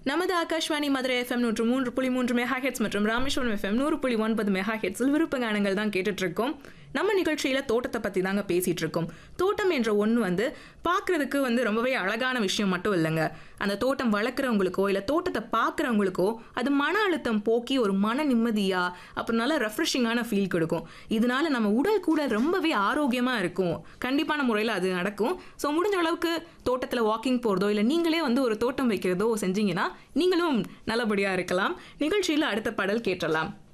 நமது ஆகாஷ்வாணி மதுரை எஃப்எம் நூற்று மூன்று புள்ளி மூன்று மெகா ஹெட்ஸ் மற்றும் ராமேஸ்வரம் எஃப்எம் நூறு புள்ளி ஒன்பது மெகா ஹெட்ஸில் விருப்ப கானங்கள் தான் கேட்டுட்டு இருக்கோம் நம்ம நிகழ்ச்சியில தோட்டத்தை பத்தி தாங்க பேசிட்டு இருக்கோம் தோட்டம் என்ற ஒன்று வந்து பார்க்கிறதுக்கு வந்து ரொம்பவே அழகான விஷயம் மட்டும் இல்லைங்க அந்த தோட்டம் வளர்க்குறவங்களுக்கோ இல்லை தோட்டத்தை பார்க்குறவங்களுக்கோ அது மன அழுத்தம் போக்கி ஒரு மன நிம்மதியா அப்புறம் நல்ல ரெஃப்ரெஷிங்கான ஃபீல் கொடுக்கும் இதனால நம்ம உடல் கூட ரொம்பவே ஆரோக்கியமா இருக்கும் கண்டிப்பான முறையில் அது நடக்கும் ஸோ முடிஞ்ச அளவுக்கு தோட்டத்தில் வாக்கிங் போகிறதோ இல்லை நீங்களே வந்து ஒரு தோட்டம் வைக்கிறதோ செஞ்சீங்கன்னா நீங்களும் நல்லபடியாக இருக்கலாம் நிகழ்ச்சியில் அடுத்த பாடல் கேட்டலாம்